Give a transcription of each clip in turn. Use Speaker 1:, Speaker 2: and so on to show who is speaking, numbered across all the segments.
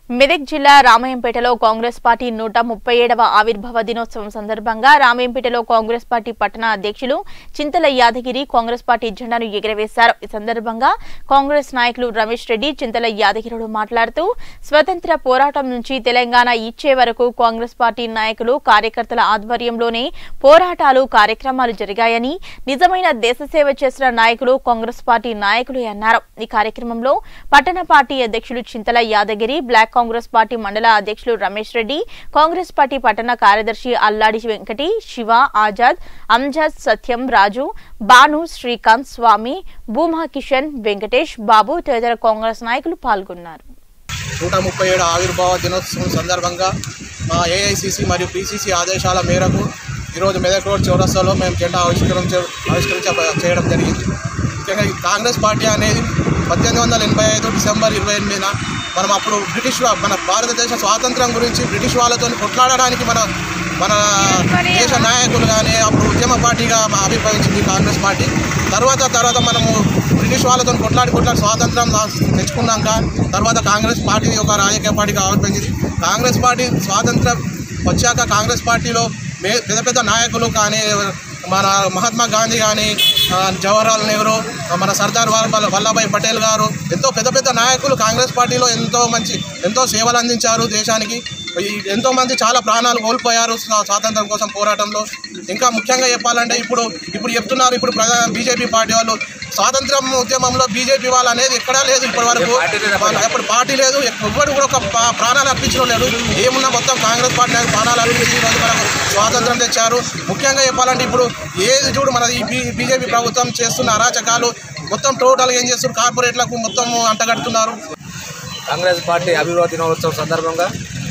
Speaker 1: మెదక్ జిల్లా రామాయంపేటలో కాంగ్రెస్ పార్టీ నూట ముప్పై ఏడవ ఆవిర్భావ దినోత్సవం సందర్భంగా రామాయంపేటలో కాంగ్రెస్ పార్టీ పట్టణ అధ్యక్షులు చింతల యాదగిరి కాంగ్రెస్ పార్టీ జెండాను ఎగురవేశారు ఈ సందర్భంగా కాంగ్రెస్ నాయకులు రమేష్ రెడ్డి చింతల యాదగిరుడు మాట్లాడుతూ స్వతంత్ర పోరాటం నుంచి తెలంగాణ ఇచ్చే వరకు కాంగ్రెస్ పార్టీ నాయకులు కార్యకర్తల ఆధ్వర్యంలోనే పోరాటాలు కార్యక్రమాలు జరిగాయని నిజమైన దేశసేవ చేసిన నాయకులు కాంగ్రెస్ పార్టీ నాయకులే అన్నారు ఈ కార్యక్రమంలో పట్టణ పార్టీ అధ్యక్షులు Chintala Yadagiri block Congress party మండల అధ్యక్షులు రమేష్ రెడ్డి కాంగ్రెస్ పార్టీ పట్టణ కార్యదర్శి అల్లాడి వెంకటి శివ ఆజాద్ అంజాద్ సత్యం రాజు బాను శ్రీకాంత్ స్వామి భూమా కిషన్ వెంకటేష్ బాబు తదితర కాంగ్రెస్ నాయకులు పాల్గొన్నారు
Speaker 2: నూట ముప్పై ఏడు ఆవిర్భావ దినోత్సవం సందర్భంగా మా ఏఐసిసి మరియు పిసిసి ఆదేశాల మేరకు ఈరోజు మెదక్ రోడ్ చౌరస్తాలో మేము జెండా ఆవిష్కరించ ఆవిష్కరించ చేయడం జరిగింది ముఖ్యంగా ఈ కాంగ్రెస్ పార్టీ అనేది పద్దెనిమిది వందల ఎనభై ఐదు డిసెంబర్ ఇరవై ఎనిమిదిన మనం అప్పుడు బ్రిటిష్ వా- మన భారతదేశ స్వాతంత్రం గురించి బ్రిటిష్ వాళ్ళతో కొట్లాడడానికి మన మన దేశ నాయకులు కానీ అప్పుడు ఉద్యమ పార్టీగా ఆవిర్భవించింది కాంగ్రెస్ పార్టీ తర్వాత తర్వాత మనము బ్రిటిష్ వాళ్ళతో కొట్లాడి కొట్లాడి స్వాతంత్రం దా- తెచ్చుకున్నాక తర్వాత కాంగ్రెస్ పార్టీ ఒక రాజకీయ పార్టీగా ఆవిర్భవించింది కాంగ్రెస్ పార్టీ స్వాతంత్రం వచ్చాక కాంగ్రెస్ పార్టీలో మే పెద్ద పెద్ద నాయకులు కానీ మన మహాత్మా గాంధీ కానీ ఆ, జవహర్లాల్ నెహ్రూ ఆ, మన సర్దార్ వల్ల- వల్లభాయ్ పటేల్ గారు ఎంతో పెద్ద పెద్ద నాయకులు కాంగ్రెస్ పార్టీలో ఎంతో మంచి ఎంతో సేవలు అందించారు దేశానికి ఈ ఎంతో మంది చాలా ప్రాణాలు కోల్పోయారు స్వా- స్వాతంత్రం కోసం పోరాటంలో ఇంకా ముఖ్యంగా చెప్పాలంటే ఇప్పుడు ఇప్పుడు చెప్తున్నారు ఇప్పుడు ప్రధాన బీజేపీ పార్టీ వాళ్ళు స్వాతంత్రం ఉద్యమంలో బీజేపీ వాళ్ళు అనేది ఎక్కడా లేదు ఇప్పటి వరకు వాళ్ళ- ఎప్పుడు పార్టీ లేదు ఎవ్వరు కూడా ఒక పా- ప్రాణాలు అర్పించడం లేదు ఏమున్నా మొత్తం కాంగ్రెస్ పార్టీ నాయకులు ప్రాణాలు అర్పించి ఈ రోజు మనకు స్వాతంత్రం తెచ్చారు ముఖ్యంగా చెప్పాలంటే ఇప్పుడు ఏది చూడు మన ఈ బీ- బీజేపీ ప్రభుత్వం చేస్తున్న అరాచకాలు మొత్తం టోటల్గా ఏం చేస్తున్నారు కార్పొరేట్లకు మొత్తం అంటగడుతున్నారు
Speaker 3: కాంగ్రెస్ పార్టీ అభివృద్ధి దినోత్సవం సందర్భంగా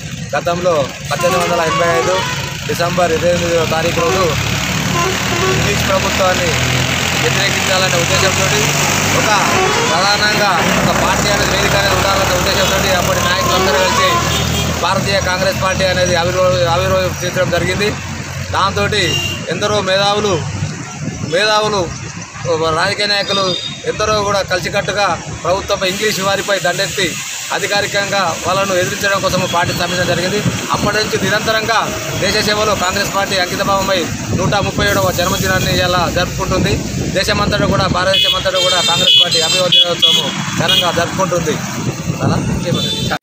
Speaker 3: గతంలో పద్దెనిమిది వందల ఎనభై ఐదు డిసెంబర్ ఇరవై ఎనిమిదవ తారీఖు రోజు బ్రిటిష్ ప్రభుత్వాన్ని వ్యతిరేకించాలనే ఉద్దేశంతో ఒక ప్రధానంగా ఒక పార్టీ అనేది వేదిక అనేది ఉండాలనే ఉద్దేశంతో అప్పటి నాయకులందరూ కలిసి భారతీయ కాంగ్రెస్ పార్టీ అనేది ఆవిర్భావ ఆవిర్భవించడం జరిగింది దాంతో ఎందరో మేధావులు మేధావులు రాజకీయ నాయకులు ఎందరో కూడా కలిసికట్టుగా ప్రభుత్వం ఇంగ్లీష్ వారిపై దండెత్తి అధికారికంగా వాళ్ళను ఎదిరించడం కోసం పార్టీ స్థాపించడం జరిగింది అప్పటి నుంచి నిరంతరంగా దేశ సేవలో కాంగ్రెస్ పార్టీ అంకితభావమై నూట ముప్పై ఏడవ జన్మదినాన్ని ఇలా జరుపుకుంటుంది దేశమంతటా కూడా భారతదేశమంతటా కూడా కాంగ్రెస్ పార్టీ అభివృద్ధి దినోత్సవం ఘనంగా జరుపుకుంటుంది అలా ఇంకేమన్నా